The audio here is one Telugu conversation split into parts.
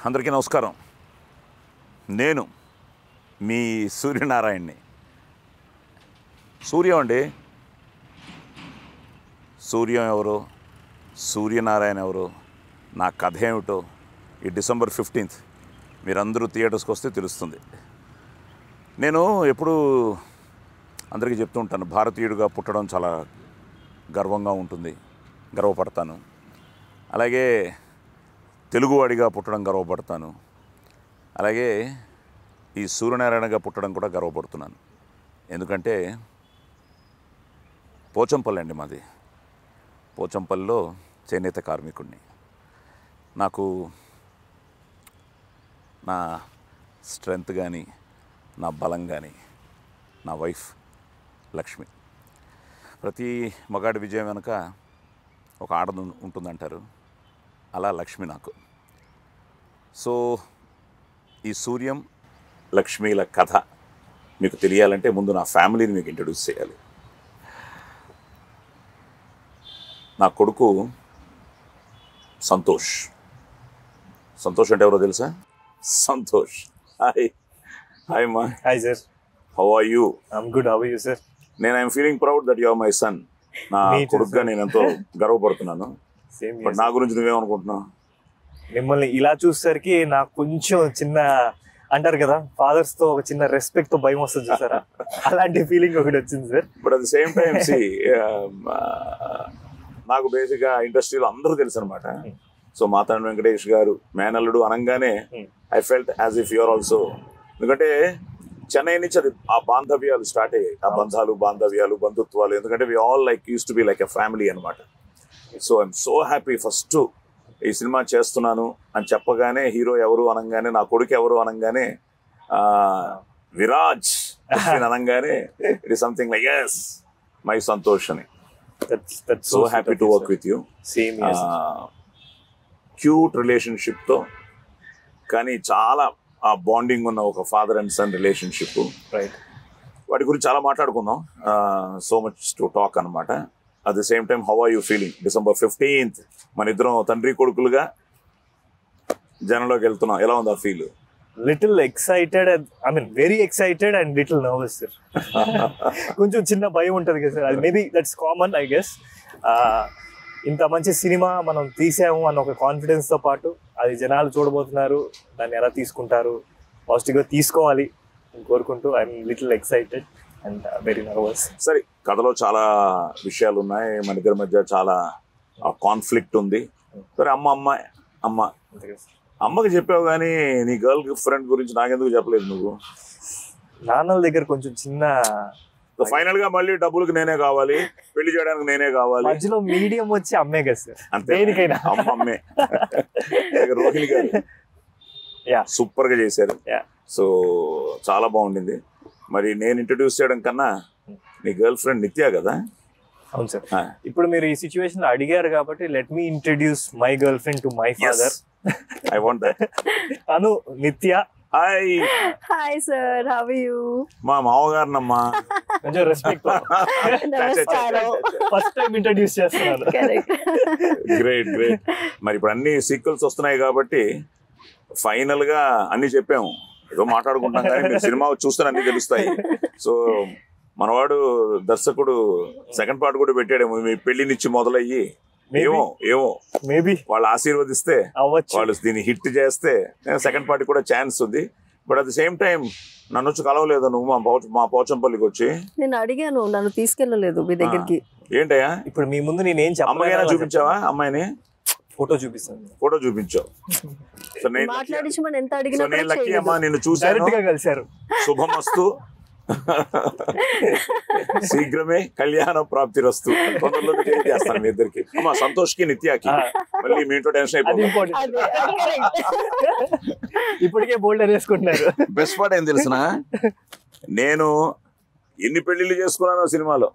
అందరికీ నమస్కారం నేను మీ సూర్యనారాయణని సూర్యం అండి సూర్యం ఎవరో సూర్యనారాయణ ఎవరో నా కథ ఏమిటో ఈ డిసెంబర్ ఫిఫ్టీన్త్ మీరందరూ థియేటర్స్కి వస్తే తెలుస్తుంది నేను ఎప్పుడు అందరికీ చెప్తూ ఉంటాను భారతీయుడిగా పుట్టడం చాలా గర్వంగా ఉంటుంది గర్వపడతాను అలాగే తెలుగువాడిగా పుట్టడం గర్వపడతాను అలాగే ఈ సూర్యనారాయణగా పుట్టడం కూడా గర్వపడుతున్నాను ఎందుకంటే పోచంపల్లి అండి మాది పోచంపల్లిలో చేనేత కార్మికుడిని నాకు నా స్ట్రెంగ్త్ కానీ నా బలం కానీ నా వైఫ్ లక్ష్మి ప్రతి మగాడి విజయం వెనుక ఒక ఆడది ఉం- ఉంటుందంటారు అలా లక్ష్మి నాకు సో ఈ సూర్యం లక్ష్మీల కథ మీకు తెలియాలంటే ముందు నా ఫ్యామిలీని మీకు ఇంట్రడ్యూస్ చేయాలి నా కొడుకు సంతోష్ సంతోష్ అంటే ఎవరో తెలుసా సంతోష్ హాయ్ హాయ్ మా hi sir how are you I'm good how you sir నేను I'm feeling proud that you are my son నా Me too, కొడుకుగా sir. నేను ఎంతో గర్వపడుతున్నాను సేమ్ బట్ నా గురించి నువ్వేమనుకుంటున్నావు మిమ్మల్ని ఇలా చూసేసరికి నాకు కొంచెం చిన్న అంటారు కదా ఫాదర్స్ తో ఒక చిన్న రెస్పెక్ట్ తో భయం వస్తుంది చూసారా అలాంటి ఫీలింగ్ ఒకటి వచ్చింది sir but at the same time సి నాకు బేసిక్గా ఇండస్ట్రీలో అందరూ తెలుసు అనమాట సో మాతాండ వెంకటేష్ గారు మేనల్లుడు అనగానే Hmm. I felt as if you're also ఎందుకంటే చెన్నై నుంచి అది ఆ బాంధవ్యాలు స్టార్ట్ అయ్యాయి ఆ బంధాలు బాంధవ్యాలు బంధుత్వాలు ఎందుకంటే we all like used to be like a family అనమాట so I'm so happy first ఈ సినిమా చేస్తున్నాను అని చెప్పగానే హీరో ఎవరు అనగానే నా కొడుకు ఎవరు అనగానే ఆ, విరాజ్ అని అనగానే it is something like as my Santosh అని so happy to work with you same cute రిలేషన్షిప్తో కానీ చాలా ఆ బాండింగ్ ఉన్న ఒక father and son relationship right వాటి గురించి చాలా మాట్లాడుకుందాం సో మచ్ టు టాక్ అనమాట at the same time how are you feeling December fifteenth మన ఇద్దరం తండ్రి కొడుకులుగా జనంలోకి వెళ్తున్నాం ఎలా ఉంది ఆ feel little excited I mean very excited and little nervous sir కొంచెం చిన్న భయం ఉంటుంది కదా సార్ అది maybe that's common I guess ఇంత మంచి సినిమా మనం తీసాము అన్న ఒక కాన్ఫిడెన్స్ తో పాటు అది జనాలు చూడబోతున్నారు దాన్ని ఎలా తీసుకుంటారు పాజిటివ్ గా తీసుకోవాలి అని కోరుకుంటూ I'm little excited and very nervous సరే కథలో చాలా విషయాలు ఉన్నాయి మన ఇద్దరి మధ్య చాలా కాన్ఫ్లిక్ట్ ఉంది సరే అమ్మ అమ్మ అమ్మ అమ్మకి చెప్పావు కానీ నీ గర్ల్ ఫ్రెండ్ గురించి నాకెందుకు చెప్పలేదు నువ్వు నాన్నల దగ్గర కొంచెం చిన్న ఫైనల్ గా మళ్ళీ డబ్బులకు నేనే కావాలి పెళ్లి చేయడానికి నేనే కావాలి మధ్యలో మీడియం వచ్చి అమ్మే కదా సార్ అంతే దేనికైనా. అమ్మ అమ్మే ఇక రోహిణి గారు యా సూపర్ గా చేశారు యా సో చాలా బాగుండింది మరి నేను ఇంట్రడ్యూస్ చేయడం కన్నా నీ గర్ల్ ఫ్రెండ్ నిత్య కదా అవును సార్ ఇప్పుడు మీరు ఈ సిచ్యువేషన్ లో అడిగారు కాబట్టి let me introduce my girlfriend to my father I want that Anu Nitya hi hi sir how you మా మామగారినమ్మా కొంచెం రెస్పెక్ట్ నమస్కారం ఫస్ట్ టైం ఇంట్రడ్యూస్ చేస్తున్నాను కరెక్ట్ గ్రేట్ గ్రేట్ మరి ఇప్పుడు అన్ని సీక్వెల్స్ వస్తున్నాయి కాబట్టి ఫైనల్ గా అన్ని చెప్పాము ఏదో మాట్లాడుకుంటాం కానీ మీరు సినిమా చూస్తే అన్ని తెలుస్తాయి సో మనవాడు దర్శకుడు సెకండ్ పార్ట్ కూడా పెట్టాడేమో మీ పెళ్లినిచ్చి మొదలయ్యి ఏమో ఏమో మేబీ వాళ్ళు ఆశీర్వదిస్తే అవ్వచ్చు వాళ్ళు దీన్ని హిట్ చేస్తే సెకండ్ పార్టీ కూడా ఛాన్స్ ఉంది but at the same time నన్ను వచ్చి కలవలేదు నువ్వు మా పోచ మా పోచంపల్లికి వచ్చి నేను అడిగాను నన్ను తీసుకెళ్ళలేదు మీ దగ్గరికి ఏంటయ్యా ఇప్పుడు మీ ముందు నేను ఏం అమ్మాయినా చూపించావా అమ్మాయిని ఫోటో చూపిస్తాను ఫోటో చూపించావు సో నేను lucky- మాట్లాడించమని ఎంత సో అడిగినా నేను కూడా లక్కీ చేయలేదు. అమ్మా నిన్ను చూశాను డైరెక్ట్ గా కలిశారు శుభమస్తు శీఘ్రమే కళ్యాణ ప్రాప్తి రస్తు తొందరలోనే చేస్తాను మీ ఇద్దరికి మా సంతోష్ కి నిత్యాకి ఆ. మళ్ళీ మీ ఇంట్లో టెన్షన్ అది అయిపోతుంది ఇంపార్టెంట్ అదే, అది correct. ఇప్పటికే బోల్డర్ వేసుకుంటున్నారు బెస్ట్ పార్ట్ ఏం తెలిసిన నేను ఎన్ని పెళ్లిళ్ళు చేసుకున్నానో సినిమాలో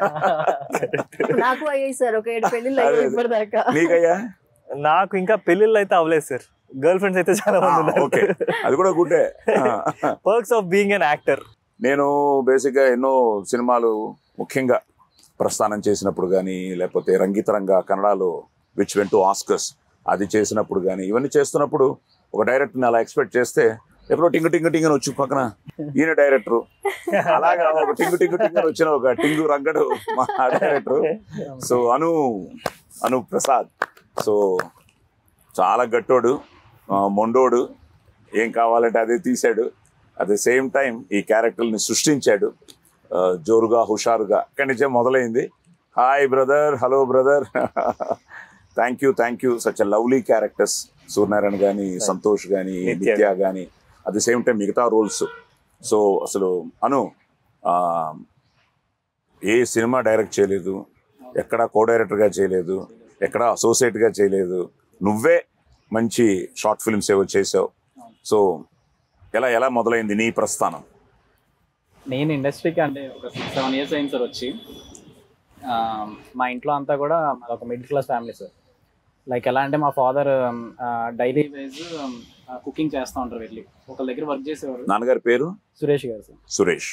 నాకు అయ్యాయి సార్ ఒక ఏడు పెళ్లిళ్ళు అదే, అయ్యాయి అదే. ఇప్పటిదాకా నీకయ్యా నాకు ఇంకా పెళ్ళిళ్ళు అయితే అవ్వలేదు సార్ గర్ల్ ఫ్రెండ్స్ అయితే చాలా మంది ఉన్నారు ఓకే అది కూడా గుడ్డే perks of being an actor నేను బేసిక్గా ఎన్నో సినిమాలు ముఖ్యంగా ప్రస్థానం చేసినప్పుడు కానీ లేకపోతే రంగితరంగా కన్నడలో విచ్ వెంట్ టు ఆస్కర్స్ అది చేసినప్పుడు కానీ ఇవన్నీ చేస్తున్నప్పుడు ఒక డైరెక్టర్ని అలా ఎక్స్పెక్ట్ చేస్తే ఎప్పుడో టింగు టింగు టింగు అని వచ్చి పక్కన ఈయన డైరెక్టర్ అలాగా ఒక టింగు టింగు టింగు అని వచ్చిన ఒక టింగు రంగడు మా director so Anu Anu Prasad so చాలా గట్టోడు ఆ, మొండోడు ఏం కావాలంటే అదే తీశాడు అట్ ద సేమ్ టైం ఈ క్యారెక్టర్ని సృష్టించాడు ఆ, జోరుగా హుషారుగా అక్కడి నుంచే మొదలైంది hi brother hello brother thank you thank you such lovely characters Suryanarayana కానీ సంతోష్ కానీ నిత్య. నిత్య కానీ అట్ ద సేమ్ టైం మిగతా రోల్స్ సో అసలు అను ఆ, ఏ సినిమా డైరెక్ట్ చేయలేదు ఎక్కడ కో డైరెక్టర్గా చేయలేదు ఎక్కడ అసోసియేట్గా చేయలేదు నువ్వే మంచి షార్ట్ ఫిల్మ్స్ ఏవో చేసావు సో ఎలా ఎలా మొదలైంది నీ ప్రస్థానం నేను ఇండస్ట్రీకి అంటే ఒక సిక్స్ సెవెన్ ఇయర్స్ అయింది సార్ వచ్చి ఆ, మా ఇంట్లో అంతా కూడా మాది ఒక middle class family sir like ఎలా అంటే మా ఫాదర్ డైలీ వైజ్ కుకింగ్ చేస్తూ ఉంటారు వెళ్ళి ఒకళ్ళ దగ్గర వర్క్ చేసేవారు నాన్నగారి పేరు సురేష్ గారు సార్ సురేష్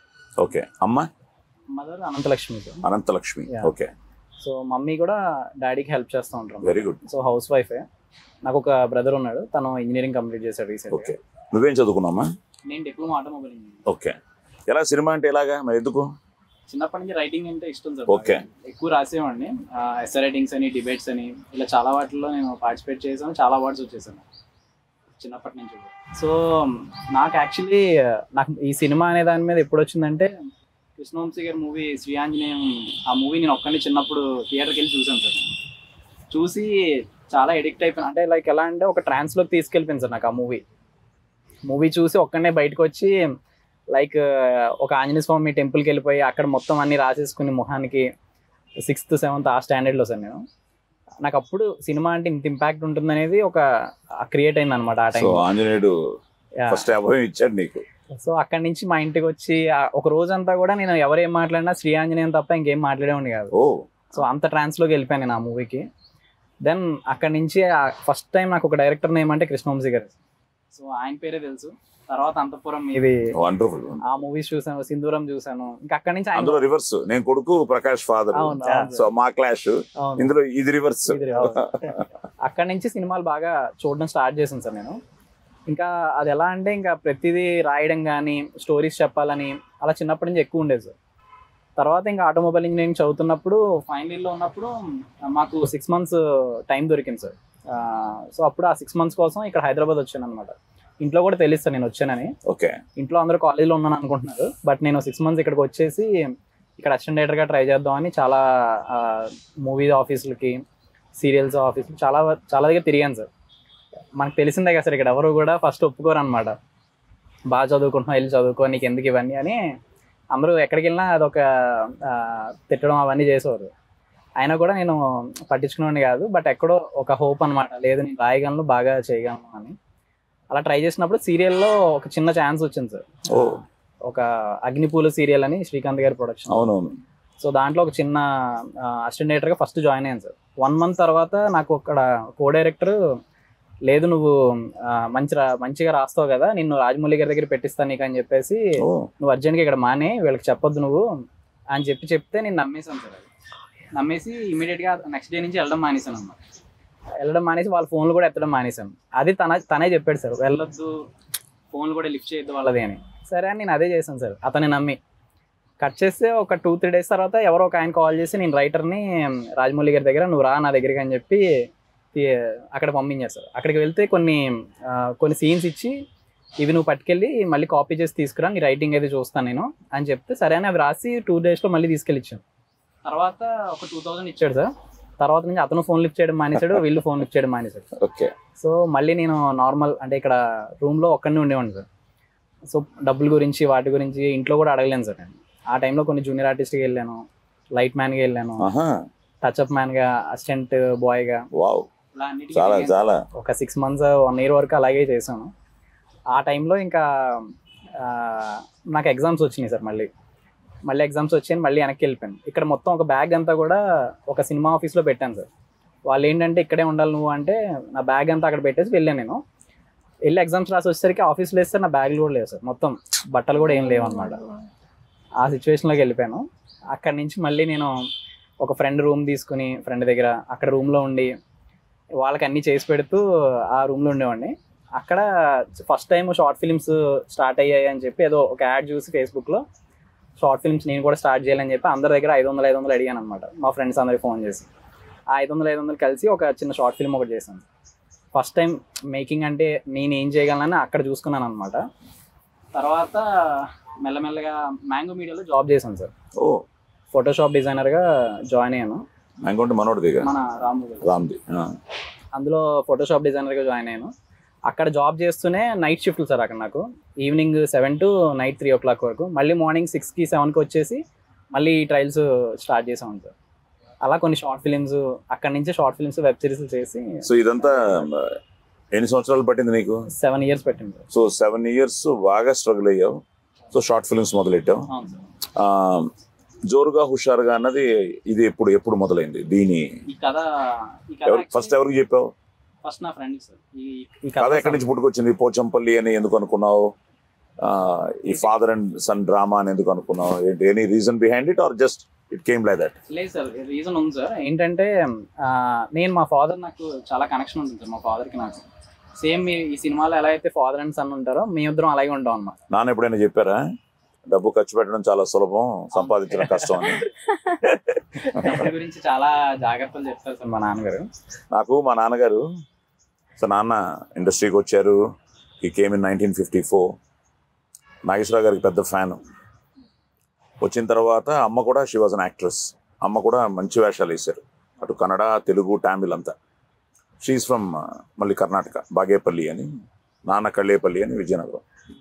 ఓకే అమ్మ mother Anantalakshmi sir Anantalakshmi Yeah. Okay so mummy కూడా డాడీకి హెల్ప్ చేస్తూ ఉంటారు వెరీ గుడ్ సో హౌస్ వైఫే నాకు ఒక బ్రదర్ ఉన్నాడు తను ఇంజనీరింగ్ కంప్లీట్ చేశాడు రీసెంట్ ఓకే నువ్వేం చదువుకున్నావమ్మా నేను డిప్లొమా ఆటోమొబైల్ ఇంజనీరింగ్ ఓకే ఎలా సినిమా అంటే ఎలాగా మరి ఎందుకు చిన్నప్పటి నుంచి రైటింగ్ అంటే ఇష్టం సార్ Okay. బాగా. ఎక్కువ రాసేవాడిని ఎస్ఆర్ రైటింగ్స్ అని డిబేట్స్ అని ఇలా చాలా వాటిల్లో నేను పార్టిసిపేట్ చేశాను చాలా అవార్డ్స్ వచ్చేసాను చిన్నప్పటి నుంచి కూడా. సో నాకు యాక్చువల్లీ నాకు ఈ సినిమా అనే దాని మీద ఎప్పుడు వచ్చిందంటే కృష్ణవంశీ గారి మూవీ శ్రీ ఆంజనేయం ఆ మూవీ నేను ఒక్కడిని చిన్నప్పుడు థియేటర్కి వెళ్ళి చూసాను సార్ చూసి చాలా ఎడిక్ట్ అయిపోయాను అంటే లైక్ ఎలా అంటే ఒక ట్రాన్స్లోకి తీసుకెళ్ళిపోయింది సార్ నాకు ఆ మూవీ మూవీ చూసి ఒక్కడనే బయటకు వచ్చి లైక్ ఒక ఆంజనేయ స్వామి టెంపుల్కి వెళ్ళిపోయి అక్కడ మొత్తం అన్ని రాసేసుకుని మొహానికి సిక్స్త్ సెవెంత్ ఆ స్టాండర్డ్లో సార్ నేను నాకు అప్పుడు సినిమా అంటే ఇంత ఇంపాక్ట్ ఉంటుంది అనేది ఒక క్రియేట్ అయింది అనమాట ఆ సో టైం ఆంజనేయుడు ఫస్ట్ అభయం ఇచ్చాడు నీకు సో అక్కడి నుంచి మా ఇంటికి వచ్చి ఆ ఒక రోజంతా కూడా నేను ఎవరేం మాట్లాడినా శ్రీ ఆంజనేయం తప్ప ఇంకేం మాట్లాడేవాడిని కాదు ఓ సో అంత ట్రాన్స్లోకి వెళ్ళిపోయాను నేను ఆ మూవీకి దెన్ అక్కడి నుంచి ఫస్ట్ టైం నాకు ఒక డైరెక్టర్ నేమ్ అంటే కృష్ణవంశీ గారు సో ఆయన పేరే తెలుసు తర్వాత అంతపురం ఇది వండర్ఫుల్ ఆ మూవీస్ చూసాను సింధూరం చూసాను ఇంకా అక్కడి నుంచి ఆయన అందులో రివర్స్ నేను కొడుకు ప్రకాష్ ఫాదర్ అవును, అవును. సో మా క్లాష్ అవును. ఇందులో ఇది రివర్స్ ఇది అవును. అక్కడి నుంచి సినిమాలు బాగా చూడడం స్టార్ట్ చేశాను సార్ నేను ఇంకా అది ఎలా అంటే ఇంకా ప్రతిదీ రాయడం కానీ స్టోరీస్ చెప్పాలని అలా చిన్నప్పటి నుంచి ఎక్కువ ఉండేది సార్ తర్వాత ఇంకా ఆటోమొబైల్ ఇంజనీరింగ్ చదువుతున్నప్పుడు ఫైనల్ ఇయర్లో ఉన్నప్పుడు మాకు సిక్స్ మంత్స్ టైం దొరికింది సార్ సో అప్పుడు ఆ సిక్స్ మంత్స్ కోసం ఇక్కడ హైదరాబాద్ వచ్చాను అనమాట ఇంట్లో కూడా తెలుసు సార్ నేను వచ్చానని ఓకే ఇంట్లో అందరూ కాలేజీలో ఉన్నాను అనుకుంటున్నారు బట్ నేను సిక్స్ మంత్స్ ఇక్కడికి వచ్చేసి ఇక్కడ అసిస్టెంట్ డైరెక్టర్గా ట్రై చేద్దామని చాలా మూవీ ఆఫీసులకి సీరియల్స్ ఆఫీసులు చాలా వ- చాలా దగ్గర తిరిగాను సార్ మనకు తెలిసిందే కదా సార్ ఇక్కడ ఎవరు కూడా ఫస్ట్ ఒప్పుకోరు అనమాట బాగా చదువుకుంటున్నావు వెళ్ళి చదువుకో నీకు ఎందుకు ఇవన్నీ అని అందరూ ఎక్కడికి వెళ్ళినా అదొక ఆ, తిట్టడం అవన్నీ చేసేవారు అయినా కూడా నేను పట్టించుకునేవాడిని కాదు బట్ ఎక్కడో ఒక హోప్ అనమాట లేదు నేను రాయగలను బాగా చేయగలను అని అలా ట్రై చేసినప్పుడు సీరియల్లో ఒక చిన్న ఛాన్స్ వచ్చింది సార్ ఓ ఒక అగ్నిపూల సీరియల్ అని శ్రీకాంత్ గారి ప్రొడక్షన్ అవునవును సో దాంట్లో ఒక చిన్న అసిస్టెంట్ డైరెక్టర్గా ఫస్ట్ జాయిన్ అయ్యాను సార్ వన్ మంత్ తర్వాత నాకు అక్కడ కో డైరెక్టర్ లేదు నువ్వు ఆ, మంచి రా- మంచిగా రాస్తావు కదా నిన్ను రాజమౌళి గారి దగ్గర పెట్టిస్తాను నీకు అని చెప్పేసి ఓ నువ్వు అర్జెంట్గా ఇక్కడ మానే వీళ్ళకి చెప్పొద్దు నువ్వు అని చెప్పి చెప్తే నేను నమ్మేశాను సార్ అది నమ్మేసి ఇమీడియట్గా నెక్స్ట్ డే నుంచి వెళ్ళడం మానేశాను అన్నమాట వెళ్ళడం మానేసి వాళ్ళ ఫోన్లు కూడా ఎత్తడం మానేశాను అది తన తనే చెప్పాడు సార్ వెళ్ళొద్దు ఫోన్లు కూడా లిఫ్ట్ చేయొద్దు వాళ్ళది అని సరే అని నేను అదే చేశాను సార్ అతన్ని నమ్మి కట్ చేస్తే ఒక టూ త్రీ డేస్ తర్వాత ఎవరో ఒక ఆయన కాల్ చేసి నేను రైటర్ని రాజమౌళి గారి దగ్గర నువ్వు రా నా దగ్గరికి అని చెప్పి తీ- అక్కడ పంపించారు సార్ అక్కడికి వెళ్తే కొన్ని ఆ, కొన్ని సీన్స్ ఇచ్చి ఇవి నువ్వు పట్టుకెళ్ళి మళ్ళీ కాపీ చేసి తీసుకురా నీ రైటింగ్ అయితే చూస్తాను నేను అని చెప్తే సరే అని అవి రాసి టూ డేస్లో మళ్ళీ తీసుకెళ్ళి ఇచ్చాను తర్వాత ఒక టూ థౌజండ్ ఇచ్చాడు సార్ తర్వాత నుంచి అతను ఫోన్ లిఫ్ట్ చేయడం మానేశాడు వీళ్ళు ఫోన్ లిఫ్ట్ చేయడం మానేశాడు ఓకే సో మళ్ళీ నేను నార్మల్ అంటే ఇక్కడ రూమ్లో ఒక్కడిని ఉండేవాడిని సార్ సో డబ్బుల గురించి వాటి గురించి ఇంట్లో కూడా అడగలేను సార్ నేను ఆ టైంలో కొన్ని జూనియర్ ఆర్టిస్ట్కి వెళ్ళాను లైట్ మ్యాన్గా వెళ్ళాను ఆహా టచ్అప్ మ్యాన్గా అసిస్టెంట్ బాయ్గా వావ్ ఇలా అన్నిటికీ చాలా తిరిగాను. చాలా ఒక సిక్స్ మంత్స్ వన్ ఇయర్ వరకు అలాగే చేశాను ఆ టైంలో ఇంకా ఆ, నాకు ఎగ్జామ్స్ వచ్చినాయి సార్ మళ్ళీ మళ్ళీ ఎగ్జామ్స్ వచ్చాయి మళ్ళీ వెనక్కి వెళ్ళిపోయాను ఇక్కడ మొత్తం ఒక బ్యాగ్ అంతా కూడా ఒక సినిమా ఆఫీస్లో పెట్టాను సార్ వాళ్ళు ఏంటంటే ఇక్కడే ఉండాలి నువ్వు అంటే నా బ్యాగ్ అంతా అక్కడ పెట్టేసి వెళ్ళాను నేను వెళ్ళి ఎగ్జామ్స్ రాసి వచ్చేసరికి ఆఫీస్లో వేస్తే నా బ్యాగ్లు కూడా లేవు సార్ మొత్తం బట్టలు కూడా ఏం లేవు అనమాట ఆ సిచ్యువేషన్లోకి వెళ్ళిపోయాను అక్కడి నుంచి మళ్ళీ నేను ఒక ఫ్రెండ్ రూమ్ తీసుకుని ఫ్రెండ్ దగ్గర అక్కడ రూమ్లో ఉండి వాళ్ళకి అన్నీ చేసి పెడుతూ ఆ రూమ్లో ఉండేవాడిని అక్కడ first time short films start అయ్యాయి అని చెప్పి ఏదో ఒక యాడ్ చూసి ఫేస్బుక్లో షార్ట్ ఫిల్మ్స్ నేను కూడా స్టార్ట్ చేయాలని చెప్పి అందరి దగ్గర ఐదు వందలు ఐదు వందలు అడిగాను అనమాట మా ఫ్రెండ్స్ అందరికి ఫోన్ చేసి ఆ ఐదు వందలు ఐదు వందలు కలిసి ఒక చిన్న షార్ట్ ఫిల్మ్ ఒకటి చేశాను ఫస్ట్ టైం మేకింగ్ అంటే నేను ఏం చేయగలనని అక్కడ చూసుకున్నాను అనమాట తర్వాత మెల్లమెల్లగా మ్యాంగో మీడియాలో జాబ్ చేశాను సార్ ఓ ఫోటోషాప్ డిజైనర్గా జాయిన్ అయ్యాను ఇంకోటి మనోడి దగ్గర మన రాము గారు. రామ్ది ఆ. అందులో ఫోటోషాప్ డిజైనర్గా జాయిన్ అయ్యాను అక్కడ జాబ్ చేస్తూనే నైట్ షిఫ్ట్లు సార్ అక్కడ నాకు evening seven to night three o'clock వరకు మళ్ళీ మార్నింగ్ సిక్స్కి సెవెన్కి వచ్చేసి మళ్ళీ ట్రయల్స్ స్టార్ట్ చేసాం సార్ అలా కొన్ని షార్ట్ ఫిలిమ్స్ అక్కడ నుంచి షార్ట్ ఫిలిమ్స్ వెబ్ సిరీస్ చేసి సో ఇదంతా ఆ, ఎన్ని సంవత్సరాలు పట్టింది నీకు సెవెన్ ఇయర్స్ పెట్టింది సార్ సో సెవెన్ ఇయర్స్ బాగా స్ట్రగుల్ అయ్యావు సో షార్ట్ ఫిల్మ్స్ మొదలెట్టావు అవును సార్ ఆ, జోరుగా హుషారుగా అన్నది ఇది ఎప్పుడు ఎప్పుడు మొదలైంది దీని ఈ కథ ఈ కథ ఎవరు ఫస్ట్ ఎవరికి చెప్పావు ఫస్ట్ నా ఫ్రెండ్ సార్ ఈ ఈ కథ ఎక్కడి నుంచి పుట్టుకొచ్చింది పోచంపల్లి అని ఎందుకు అనుకున్నావు ఆ, ఈ ఫాదర్ అండ్ సన్ డ్రామా అని ఎందుకు అనుకున్నావు ఏంటి any reason behind it or just it came like that లేదు సార్ రీజన్ ఉంది సార్ ఏంటంటే ఆ, నేను మా ఫాదర్ నాకు చాలా కనెక్షన్ ఉంటుంది సార్ మా ఫాదర్కి నాకు సేమ్ ఈ సినిమాలో ఎలా అయితే ఫాదర్ అండ్ సన్ ఉంటారో మేమిద్దరం అలాగే ఉంటాం అన్నమాట నాన్న ఎప్పుడైనా చెప్పారా డబ్బు ఖర్చు పెట్టడం చాలా సులభం సంపాదించడం కష్టం అని డబ్బుల గురించి చాలా జాగ్రత్తలు చెప్తారు సార్ మా నాన్నగారు నాకు మా నాన్నగారు సో నాన్న ఇండస్ట్రీకి వచ్చారు ఈ came in nineteen fifty four Nageswara Rao గారికి పెద్ద ఫ్యాన్ వచ్చిన తర్వాత అమ్మ కూడా షీ వాజ్ అన్ యాక్ట్రెస్ అమ్మ కూడా మంచి వేషాలు వేశారు అటు కన్నడ తెలుగు టామిల్ అంతా షీఈ్ ఫ్రమ్ మళ్ళీ కర్ణాటక బాగేపల్లి అని నాన్న కళ్ళేపల్లి అని విజయనగరం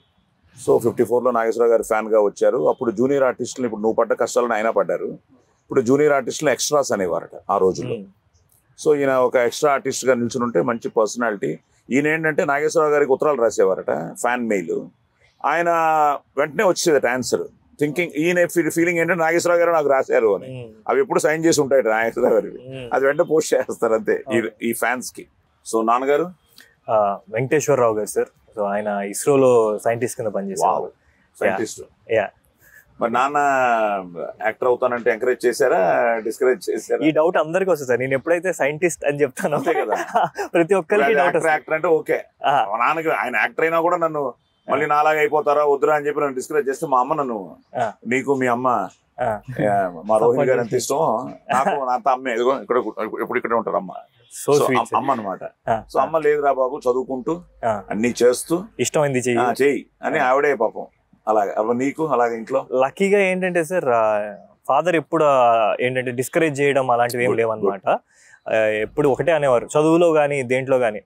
సో ఫిఫ్టీ ఫోర్లో నాగేశ్వరరావు గారి ఫ్యాన్గా వచ్చారు అప్పుడు జూనియర్ ఆర్టిస్టులు ఇప్పుడు నువ్వు పడ్డ కష్టాలను ఆయన పడ్డారు ఇప్పుడు జూనియర్ ఆర్టిస్టులు ఎక్స్ట్రాస్ అనేవారట ఆ రోజుల్లో సో ఈయన ఒక ఎక్స్ట్రా ఆర్టిస్ట్గా నిల్చుని ఉంటే మంచి పర్సనాలిటీ ఈయన ఏంటంటే నాగేశ్వరరావు గారికి ఉత్తరాలు రాసేవారట ఫ్యాన్ మెయిల్ ఆయన వెంటనే వచ్చేదట ఆన్సర్ థింకింగ్ ఈయన ఫీలింగ్ ఏంటంటే నాగేశ్వరరావు గారు నాకు రాశారు అని అవి ఎప్పుడు సైన్ చేసి ఉంటాయి నాగేశ్వరరావు గారికి అది వెంటనే పోస్ట్ చేస్తారు అంతే ఈ- ఈ ఫ్యాన్స్ కి సో నాన్నగారు వెంకటేశ్వరరావు గారు సార్ సో ఆయన ఇస్రోలో సైంటిస్ట్ కింద పనిచేస్తారు సైంటిస్ట్ Yeah. మరి నాన్న యాక్టర్ అవుతానంటే ఎంకరేజ్ చేశారా డిస్కరేజ్ చేశారా ఈ డౌట్ అందరికి వస్తుంది సార్ నేను ఎప్పుడైతే సైంటిస్ట్ అని చెప్తానో అంతే కదా. ప్రతి ఒక్కరికి డౌట్ యాక్టర్ యాక్టర్ అంటే ఓకే మా నాన్నకి ఆయన యాక్టర్ అయినా కూడా నన్ను మళ్ళీ నాలాగా అయిపోతారా వద్దురా అని చెప్పి నన్ను డిస్కరేజ్ చేస్తే మా అమ్మ నన్ను ఆ. నీకు మీ అమ్మ ఆ, మా రోహిణి గారు ఎంత ఇష్టం నాకు నా అంత అమ్మే ఇదిగో ఇక్కడ ఇప్పుడు ఇక్కడ ఉంటారు అమ్మ సో సో స్వీట్ అమ్మ అనమాట సో అమ్మ లేదురా బాబు చదువుకుంటూ అన్ని చేస్తూ ఇష్టమైంది చెయ్యి ఆ, చెయ్యి అని ఆవిడే పాపం అలాగే అవ్వ నీకు అలాగే ఇంట్లో లక్కీగా ఏంటంటే సార్ ఫాదర్ ఎప్పుడు ఆ, ఏంటంటే డిస్కరేజ్ చేయడం అలాంటివి ఏం Good, లేవన్నమాట ఆ, ఎప్పుడు ఒకటే అనేవారు చదువులో కానీ దేంట్లో కానీ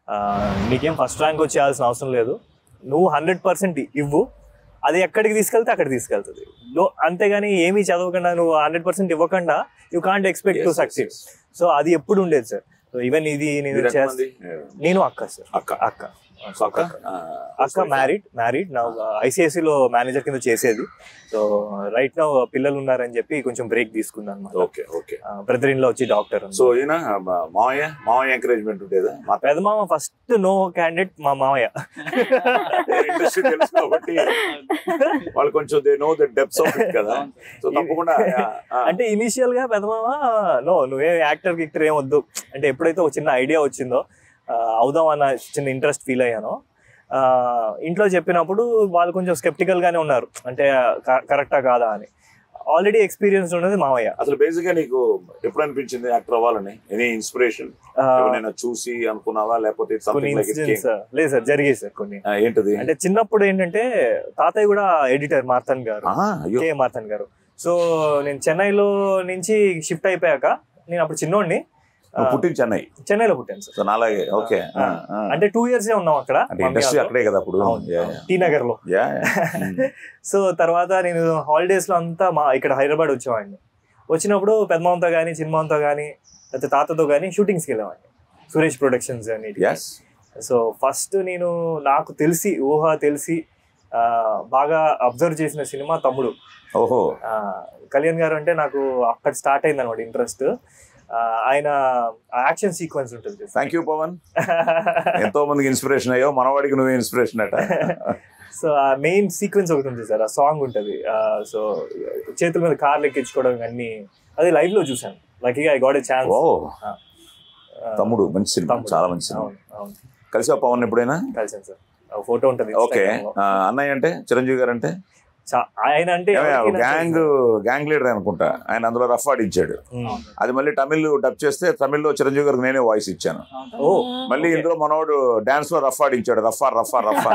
నీకేం ఫస్ట్ ర్యాంక్ వచ్చేయాల్సిన అవసరం లేదు నువ్వు హండ్రెడ్ పర్సెంట్ ఇవ్వు అది ఎక్కడికి తీసుకెళ్తే అక్కడ తీసుకెళ్తుంది లో- అంతేగాని ఏమీ చదవకుండా నువ్వు హండ్రెడ్ పర్సెంట్ ఇవ్వకుండా you can't expect to Yes, yes, succeed yes. So అది ఎప్పుడు ఉండేది సార్ సో ఈవెన్ ఇది నేను మీరు చేస్తా ఎంతమంది? నేను అక్క సార్ అక్క అక్క సో అక్క ఆ, అక్క మ్యారీడ్ మ్యారీడ్ నా ICSE లో మేనేజర్ కింద చేసేది సో రైట్ నా పిల్లలు ఉన్నారని చెప్పి కొంచెం బ్రేక్ తీసుకున్నాను అనమాట ఓకే ఓకే బ్రదర్ ఇన్ లో వచ్చి డాక్టర్ సో ఈయన మా- మావయ్య మావయ్య ఎంకరేజ్మెంట్ ఉండేదా మా పెదమామ ఫస్ట్ నో క్యాండిడేట్ మా మామయ్య ఇండస్ట్రీ తెలుసు కాబట్టి వాళ్ళు కొంచెం they know the depths of it కదా సో తప్పకుండా ఆ, ఆ, అంటే ఇనిషియల్ గా పెదమామ నో నువ్వే యాక్టర్ గిక్టర్ ఏం వద్దు అంటే ఎప్పుడైతే ఒక చిన్న ఐడియా వచ్చిందో ఆ, అవుదాం అన్న చిన్న ఇంట్రెస్ట్ ఫీల్ అయ్యానో ఆ, ఇంట్లో చెప్పినప్పుడు వాళ్ళు కొంచెం స్కెప్టికల్ గానే ఉన్నారు అంటే కరెక్టా కాదా అని ఆల్రెడీ ఎక్స్పీరియన్స్ ఉన్నది మామయ్య అసలు బేసిక్ గా నీకు ఎప్పుడు అనిపించింది యాక్టర్ అవ్వాలని ఎనీ ఇన్స్పిరేషన్ ఆ, ఎవరైనా చూసి అనుకున్నావా లేకపోతే కొన్ని సంథింగ్ లైక్ ఇన్సిడెంట్స్ లేదు సార్ జరిగాయి సార్ కొన్ని ఏంటది అంటే చిన్నప్పుడు ఏంటంటే తాతయ్య కూడా ఎడిటర్ మార్తన్ గారు ఆ, అయ్యో కే మార్తన్ గారు సో నేను చెన్నైలో నుంచి షిఫ్ట్ అయిపోయాక నేను అప్పుడు చిన్నోడిని ఆ, నువ్వు పుట్టిన చెన్నై చెన్నైలో పుట్టాను సార్ సో నాలాగే ఓకే ఆ, అంటే టూ ఇయర్స్ ఉన్నాం అక్కడ అంటే ఇండస్ట్రీ అక్కడే కదా అప్పుడు టీ నగర్ లో యా సో తర్వాత నేను హాలిడేస్ లో అంతా మా ఇక్కడ హైదరాబాద్ వచ్చేవాడిని వచ్చినప్పుడు పెద్దమామతో కానీ చిన్నమామతో కానీ లేకపోతే తాతతో కానీ షూటింగ్స్కి వెళ్ళేవాడిని సురేష్ ప్రొడక్షన్స్ అని ఎస్ సో ఫస్ట్ నేను నాకు తెలిసి ఊహ తెలిసి ఆ, బాగా అబ్జర్వ్ చేసిన సినిమా తమ్ముడు ఓహో ఆ, కళ్యాణ్ గారు అంటే నాకు అక్కడ స్టార్ట్ అయింది అనమాట ఇంట్రెస్ట్ ఆయన యాక్షన్ సీక్వెన్స్ ఉంటుంది థ్యాంక్ యూ పవన్ ఎంతో మందికి ఇన్స్పిరేషన్ అయ్యో మనవాడికి నువ్వే ఇన్స్పిరేషన్ అట సో ఆ మెయిన్ సీక్వెన్స్ ఒకటి ఉంటుంది సార్ ఆ సాంగ్ ఉంటుంది సో చేతుల మీద కార్లు ఎక్కించుకోవడం అన్ని అది లైవ్ లో చూసాను లక్కీగా ఐ గాట్ ఎ ఛాన్స్ ఓ తమ్ముడు మంచి సినిమా చాలా మంచి సినిమా అవును అవును కలిసి పవన్ ఎప్పుడైనా కలిసాను సార్ ఫోటో ఉంటుంది ఓకే Instagram లో. ఆ, అన్నయ్య అంటే చిరంజీవి గారు అంటే చా- ఆయన అంటే ఎవరికైనా గ్యాంగ్ గ్యాంగ్ లీడర్ అనుకుంటా ఆయన అందులో రఫ్ ఆడించాడు ఉమ్. అది మళ్ళీ తమిళ్ డబ్ చేస్తే తమిళ్లో చిరంజీవి గారికి నేనే వాయిస్ ఇచ్చాను ఓ మళ్ళీ ఇందులో మనోడు డాన్స్ లో రఫ్ ఆడించాడు రఫా రఫా రఫా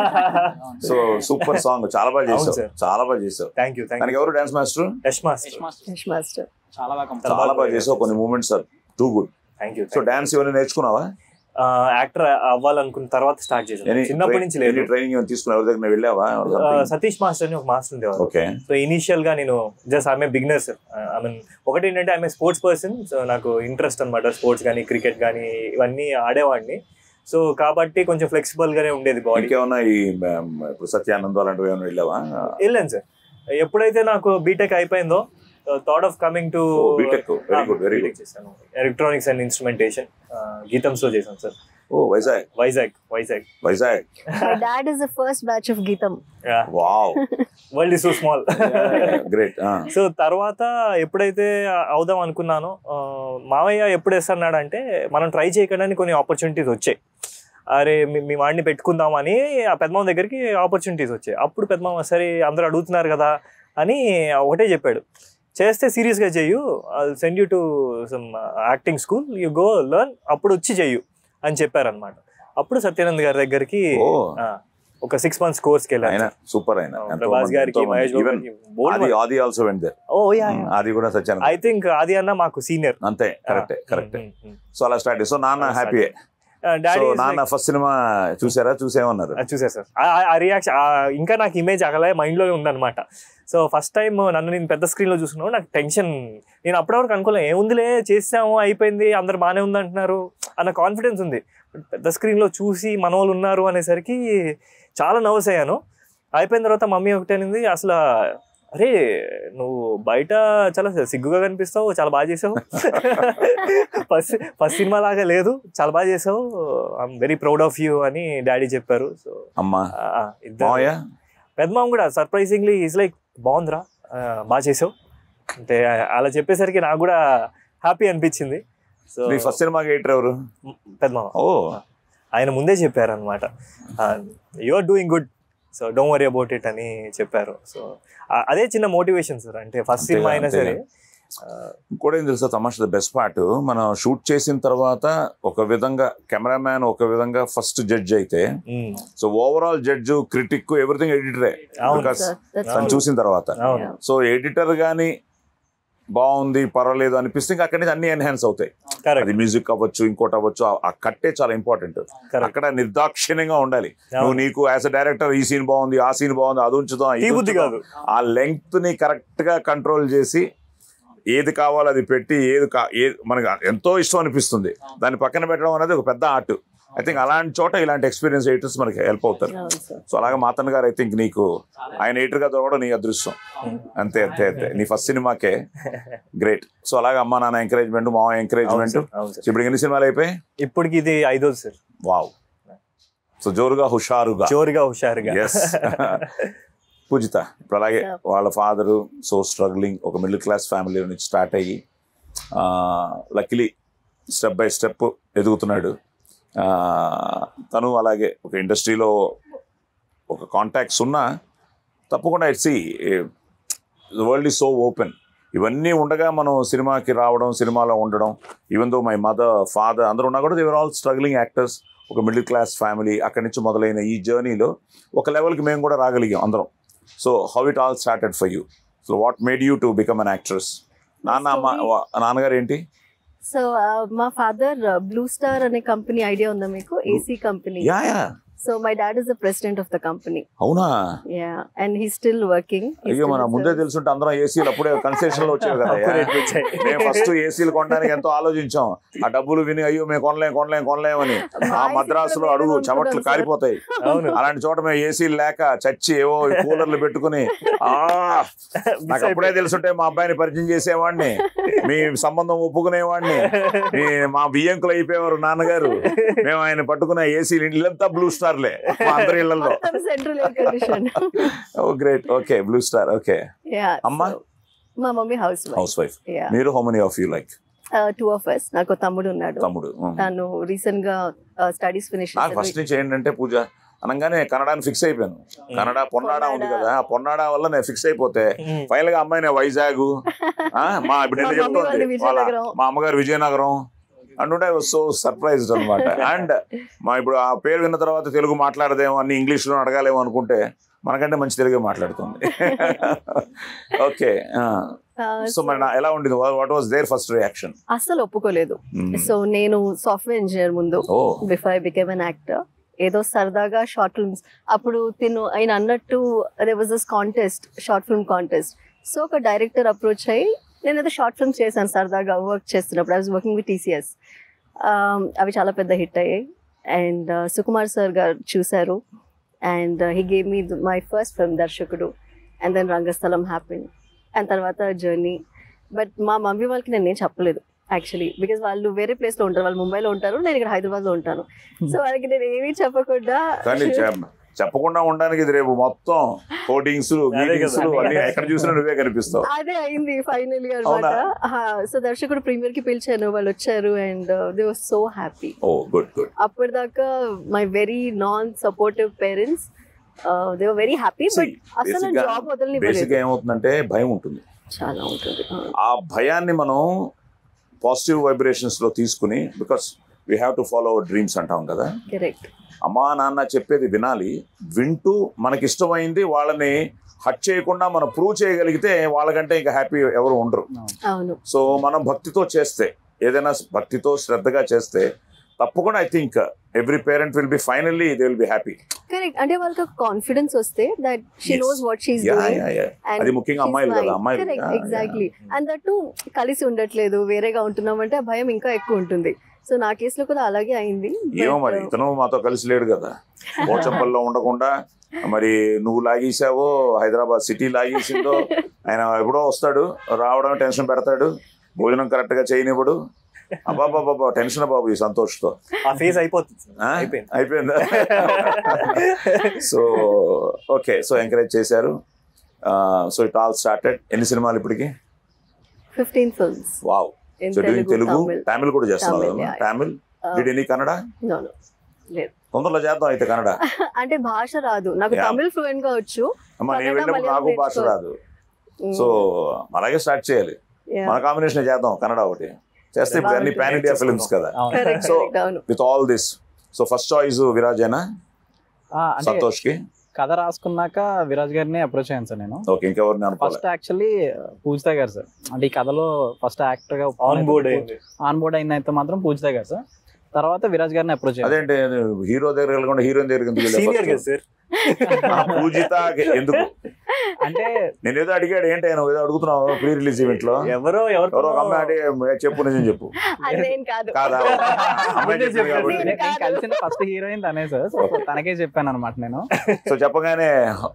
సో సూపర్ సాంగ్ చాలా బాగా అవును చేసావు సార్. చాలా బాగా చేసావు థ్యాంక్ యూ థ్యాంక్ దానికి యూ ఎవరు dance master Yash master Yash master చాలా బాగా కంఫర్ట్ చాలా బాగా చేసావు కొన్ని moments are too good thank you so dance ఏమైనా నేర్చుకున్నావా యాక్టర్ అవ్వాలనుకున్న తర్వాత స్టార్ట్ చేశాను చిన్నప్పటి నుంచి లేదు ట్రైనింగ్ ఏమైనా తీసుకున్నా ఎవరి దగ్గర వెళ్ళావా ఆ, సతీష్ మాస్టర్ అని ఒక మాస్టర్ ఉండేవారు ఓకే సో ఇనీషియల్ గా నేను జస్ట్ ఆమె బిగినర్ సార్ ఐ మీన్ ఒకటి ఏంటంటే ఆమె స్పోర్ట్స్ పర్సన్ సో నాకు ఇంట్రెస్ట్ అనమాట స్పోర్ట్స్ కానీ క్రికెట్ కానీ ఇవన్నీ ఆడేవాడిని సో కాబట్టి కొంచెం ఫ్లెక్సిబుల్ గానే ఉండేది బాడీ ఇంకేమన్నా ఈ మ- మ- ఇప్పుడు సత్యానంద్ అలాంటివి ఏమైనా వెళ్ళావా వెళ్ళాను సార్ ఎప్పుడైతే నాకు బీటెక్ అయిపోయిందో thought of coming to BTech very good very good చేశాను ఎలక్ట్రానిక్స్ అండ్ ఇన్స్ట్రుమెంటేషన్ గీతంస్ లో చేశాను సార్ ఓ Vizag Vizag Vizag Vizag my dad is the first batch of GITAM wow world is so small great so తర్వాత ఎప్పుడైతే అవుదాం అనుకున్నానో ఆ, మావయ్య ఎప్పుడు వేస్తున్నాడంటే మనం ట్రై చేయడానికి కొన్ని ఆపర్చునిటీస్ వచ్చాయి అరే మీ- మీ వాడిని పెట్టుకుందామని ఆ పెద్దమామ దగ్గరికి ఆపర్చునిటీస్ వచ్చాయి అప్పుడు పెద్దమామ సరే అందరూ అడుగుతున్నారు కదా అని ఒకటే చెప్పాడు చేస్తే సీరియస్గా చెయ్యు send you to some acting school you go learn అప్పుడు వచ్చి చెయ్యు అని చెప్పారనమాట అప్పుడు సత్యానంద్ గారి దగ్గరికి ఓ ఆ, ఒక సిక్స్ మంత్స్ కోర్స్కి ఆయన వెళ్ళాను సూపర్ ఆయన ఎంతో ప్రభాస్ మంది- గారికి ఎంతో మంది. మహేష్ బాబు Even గారికి bold ఆది మంది. ఆది ఆల్సో వెంట్ దేర్ ఓ యా అది కూడా సత్యానంద్ ఐ థింక్ అది అన్న మాకు సీనియర్ అంతే కరెక్టే కరెక్టే సో అలా స్టార్ట్ సో నాన్న హ్యాపీ సో డాడీ నాన్న ఫస్ట్ సినిమా చూసారా చూసేమన్నారు చూసారు సార్ ఆ రియాక్షన్ ఇంకా నాకు ఇమేజ్ అగలే మైండ్ లోనే ఉందన్నమాట సో ఫస్ట్ టైం నన్ను నేను పెద్ద స్క్రీన్ లో చూసుకున్నాను నాకు టెన్షన్ నేను అప్పటివరకు అనుకోలే ఏముందిలే చేసాము అయిపోయింది అందరు బాగానే ఉంది అంటున్నారు అన్న కాన్ఫిడెన్స్ ఉంది But పెద్ద స్క్రీన్ లో చూసి మన వాళ్ళు ఉన్నారు అనేసరికి చాలా నర్వస్ అయ్యాను అయిపోయిన తర్వాత మమ్మీ ఒకటి అనింది అసలు అరే నువ్వు బయట చాలా సిగ్గుగా కనిపిస్తావు చాలా బాగా చేసావు ఫస్ట్ ఫస్ట్ సినిమా లాగా లేదు చాలా బాగా చేసావు I'm very proud of you అని డాడీ చెప్పారు సో అమ్మా ఇద్దరు మావయ్య పెద్దమామ కూడా సర్ప్రైజింగ్లీ ఈజ్ లైక్ బాగుందిరా ఆ, బాగా చేసావు అంటే అలా చెప్పేసరికి నాకు కూడా హ్యాపీ అనిపించింది సో నీ ఫస్ట్ సినిమా ఎయిటర్ ఎవరు పెద్దమామ ఓ ఆయన ముందే చెప్పారు అనమాట you are doing good so don't worry about it అని చెప్పారు సో అదే చిన్న మోటివేషన్ సార్ అంటే ఫస్ట్ అంతేగా, సినిమా అయినా సరే అంతేగా. ఇంకోటి ఏం తెలుసా తమాష ద బెస్ట్ పార్ట్ మనం షూట్ చేసిన తర్వాత ఒక విధంగా కెమెరామ్యాన్ ఒక విధంగా ఫస్ట్ జడ్జ్ అయితే um, so overall judge critic everything ఎడిటరే అవును బికాస్ Sir, that's తను అవును. చూసిన తర్వాత అవును సో ఎడిటర్ గాని బాగుంది పర్వాలేదు అనిపిస్తే ఇంకా అక్కడి నుంచి అన్ని ఎన్హాన్స్ అవుతాయి అది కరెక్ట్ మ్యూజిక్ అవ్వచ్చు ఇంకోటి అవ్వచ్చు ఆ- ఆ కట్టే చాలా ఇంపార్టెంట్ కరెక్ట్ అక్కడ నిర్దాక్షిణ్యంగా ఉండాలి నువ్వు నీకు యాజ్ అ డైరెక్టర్ ఈ సీన్ బాగుంది ఆ సీన్ బాగుంది అది ఉంచుదాం ఈ ఇది బుద్ధి ఉంచుదాం. కాదు ఆ లెంగ్త్ ని కరెక్ట్ గా కంట్రోల్ చేసి ఏది కావాలో అది పెట్టి ఏది కా ఏది మనకు ఎంతో ఇష్టం అనిపిస్తుంది దాన్ని పక్కన పెట్టడం అనేది ఒక పెద్ద ఆర్ట్ ఐ థింక్ అలాంటి చోట ఇలాంటి ఎక్స్పీరియన్స్ ఎయిటర్స్ మనకి హెల్ప్ అవుతారు అవును సార్ సో అలాగే మాతన్ గారు ఐ థింక్ నీకు ఆయన ఎయిటర్ గా దొరకడం నీ అదృష్టం అంతే అంతే అంతే నీ ఫస్ట్ సినిమాకే గ్రేట్ సో అలాగే అమ్మా నాన్న ఎంకరేజ్మెంట్ మా అవును ఎంకరేజ్మెంట్ సార్, అవును సార్ ఇప్పుడు ఎన్ని సినిమాలు అయిపోయి ఇప్పటికి ఇది ఐదోది సార్ వావ్ సో జోరుగా హుషారుగా జోరుగా హుషారుగా ఎస్ పూజిత ఇప్పుడు అలాగే Yeah. వాళ్ళ ఫాదరు సో స్ట్రగ్లింగ్ ఒక మిడిల్ క్లాస్ ఫ్యామిలీ నుంచి స్టార్ట్ అయ్యి లక్లీ స్టెప్ బై స్టెప్ ఎదుగుతున్నాడు ఆ, తను అలాగే ఒక ఇండస్ట్రీలో ఒక కాంటాక్ట్స్ ఉన్నా తప్పకుండా it's world is so open ఇవన్నీ ఉండగా మనం సినిమాకి రావడం సినిమాలో ఉండడం even though my mother father అందరూ ఉన్నా కూడా దేవర్ ఆల్ స్ట్రగ్లింగ్ యాక్టర్స్ ఒక మిడిల్ క్లాస్ ఫ్యామిలీ అక్కడి నుంచి మొదలైన ఈ జర్నీలో ఒక లెవెల్కి మేము కూడా రాగలిగాం అందరం so how it all started for you so what made you to become an actress నాన్న అమ్మ వా- నాన్నగారు ఏంటి సో మా ఫాదర్ బ్లూ స్టార్ అనే కంపెనీ ఐడియా ఉందా మీకు AC company yeah yeah so my dad is the president of the company అవునా yeah and he still working అయ్యో మన ముందే తెలుసుంటే అందరం ఏసీలు అప్పుడే కన్సెషన్ లో వచ్చేవి కదా తక్కువ రేట్కి వచ్చాయి. మేము ఫస్ట్ ఏసీలు కొనడానికి ఎంతో ఆలోచించాం ఆ డబ్బులు విని అయ్యో మేము కొనలేం కొనలేం కొనలేమని ఆ మద్రాసులో అడుగు చెమట్లు కారిపోతాయి అవును అలాంటి చోట మేము ఏసీలు లేక చచ్చి ఏవో ఈ కూలర్లు పెట్టుకుని ఆ నాకు అప్పుడే తెలుసుంటే మా అబ్బాయిని పరిచయం చేసేవాడిని మీ సంబంధం ఒప్పుకునేవాడిని మీ మా బియ్యంకులు అయిపోయేవారు నాన్నగారు మేము ఆయన పట్టుకున్న ఏసీలు ఇల్లంతా బ్లూ స్టార్లే మా అందరి ఇళ్లలో central air condition oh great okay Blue Star okay yeah అమ్మా? మా mummy housewife housewife yeah మీరు how many of you like two of us నాకు తమ్ముడు ఉన్నాడు తమ్ముడు ఉమ్. తను రీసెంట్ గా స్టడీస్ ఫినిష్ నాకు ఫస్ట్ నుంచి ఏంటంటే పూజ అనగానే కన్నడాని ఫిక్స్ అయిపోయాను కన్నడ పొన్నాడ ఉంది పొన్నాడ. కదా ఆ పొన్నాడ వల్ల నేను ఫిక్స్ అయిపోతే Mm. ఫైనల్ గా అమ్మాయి నేను వైజాగ్ ఆ, మా ఇప్పుడు మా నేను మమ్మీ వాళ్ళది చెప్తుంది వాళ్ళ విజయనగరం. మా అమ్మగారు విజయనగరం అంటుంటే సో సర్ప్రైజ్డ్ అనమాట అండ్ మా ఇప్పుడు ఆ పేరు విన్న తర్వాత తెలుగు మాట్లాడదేమో అన్ని ఇంగ్లీష్ లో అడగాలేమో అనుకుంటే మనకంటే మంచి తెలుగే మాట్లాడుతుంది ఓకే సో మరి నా- ఎలా ఉండింది what was their first reaction అస్సలు ఒప్పుకోలేదు సో నేను సాఫ్ట్వేర్ ఇంజనీర్ ముందు oh before I became an actor ఏదో సరదాగా షార్ట్ ఫిల్మ్స్ అప్పుడు తిను ఆయన అన్నట్టు they was this contest short film contest so ఒక డైరెక్టర్ అప్రోచ్ అయ్యి నేను ఏదో షార్ట్ ఫిల్మ్స్ చేశాను సరదాగా వర్క్ చేస్తున్నప్పుడు I was working with TCS అవి చాలా పెద్ద హిట్ అయ్యాయి అండ్ సుకుమార్ సార్ గారు చూశారు and he gave me my first film Darshakudu and then Rangasthalam happen and తర్వాత జర్నీ బట్ మా మమ్మీ వాళ్ళకి నేను ఏం చెప్పలేదు యాక్చువల్లీ బికాస్ వాళ్ళు వేరే ప్లేస్ లో ఉంటారు వాళ్ళు ముంబైలో ఉంటారు నేను ఇక్కడ హైదరాబాద్ లో ఉంటాను సో వాళ్ళకి నేను ఏమీ చెప్పకుండా కానీ చెప్- చెప్పకుండా ఉండడానికి ఇది రేపు మొత్తం కోటింగ్స్ మీటింగ్స్ కదా. అన్ని ఎక్కడ చూసినా నువ్వే కనిపిస్తావు అదే అయింది ఫైనలీ అనమాట సో దర్శకుడు ప్రీమియర్ కి పిలిచాను వాళ్ళు వచ్చారు and they was so happy oh good good అప్పటిదాకా my very non supportive parents they were very happy but అసలు బేసిక్ జాబ్ బేసిక్ వదలనివ్వలేదు ఏమవుతుందంటే భయం ఉంటుంది చాలా ఉంటుంది ఆ భయాన్ని మనం పాజిటివ్ వైబ్రేషన్స్ లో తీసుకుని because we have to follow our dreams అంటాం కదా కరెక్ట్ అమ్మా నాన్న చెప్పేది వినాలి వింటూ మనకి ఇష్టమైంది వాళ్ళని హట్ చేయకుండా మనం ప్రూవ్ చేయగలిగితే వాళ్ళకంటే ఇంకా హ్యాపీ ఎవరు ఉండరు అవును సో మనం భక్తితో చేస్తే ఏదైనా భక్తితో శ్రద్ధగా చేస్తే తప్పకుండా I think every parent will be finally they will be happy correct అంటే వాళ్ళకి కాన్ఫిడెన్స్ వస్తే that she Yes. Knows what she's doing అది ముఖ్యంగా అమ్మాయిలు కదా అమ్మాయిలు ఎగ్జాక్ట్లీ అండ్ దట్టు కలిసి ఉండట్లేదు వేరేగా ఉంటున్నాం అంటే ఆ భయం ఇంకా ఎక్కువ ఉంటుంది సో నా కేసులో కూడా అలాగే అయింది ఏమో But, మరి uh, ఇతను మాతో కలిసి లేడు కదా పోచంపల్లిలో ఉండకుండా మరి నువ్వు లాగేసావో హైదరాబాద్ సిటీ లాగేసిందో ఆయన ఎప్పుడో వస్తాడు రావడం టెన్షన్ పెడతాడు భోజనం కరెక్ట్ గా చేయనివ్వడు అబ్బాబాబా టెన్షన్ బాబు ఈ సంతోష్తో ఆ ఫేజ్ అయిపోతుంది ఆ? అయిపోయింది అయిపోయిందా సో ఓకే సో ఎంకరేజ్ చేశారు సో ఇట్ ఆల్ స్టార్టెడ్ ఎన్ని సినిమాలు ఇప్పటికి 15 films wow in so doing Telugu Telugu Tamil Tamil కూడా చేస్తున్నారు Tamil, yeah. Tamil Uh, did any Kannada no no లేదు తొందరలో చేద్దాం అయితే కన్నడ అంటే భాష రాదు నాకు Yeah. తమిళ్ ఫ్లూయెంట్ గా వచ్చు అమ్మ నేను కన్నడ, వెళ్ళినప్పుడు మలయాళం నాకు భాష నేర్చుకో- రాదు సో అలాగే స్టార్ట్ చేయాలి Yeah. మన కాంబినేషన్ చేద్దాం కన్నడ ఒకటి చేస్తే ఇప్పుడు అన్ని పాన్ ఇండియా ఫిల్మ్స్ కదా అవును. Correct, So, correct, అవును with all this so first choice విరాజేనా ఆ, అంటే సంతోష్ కి కథ రాసుకున్నాక విరాజ్ గారిని అప్రోచ్ అయ్యాను సార్ నేను ఓకే ఇంకెవరిని అనుకోవాలి ఫస్ట్ యాక్చువల్లీ పూజిత గారు సార్ అంటే ఈ కథలో ఫస్ట్ యాక్టర్ గా ఆన్ బోర్డ్ అయింది ఆన్ బోర్డ్ అయిన అయితే మాత్రం పూజిత గారు సార్ తర్వాత విరాజ్ గారిని అప్రోచ్ అయ్యాను అదేంటి హీరో దగ్గర వెళ్ళకుండా హీరోయిన్ దగ్గర ఎందుకు వెళ్ళావు సీనియర్ కదా first? సార్ ఆ, పూజిత ఎందుకు అంటే నేను ఏదో అడిగాడు ఏంటి ఆయన ఏదో అడుగుతున్నావు ప్రీ రిలీజ్ ఈవెంట్ లో ఎవరో ఎవరు ఎవరో ఒక అమ్మాయి అడిగి చెప్పు నిజం చెప్పు అదేం కాదు కాదా అమ్మాయి చెప్పింది కాబట్టి నేను నేను కాదు. కలిసిన ఫస్ట్ హీరోయిన్ తనే సార్ సో తనకే చెప్పాను అనమాట నేను సో చెప్పగానే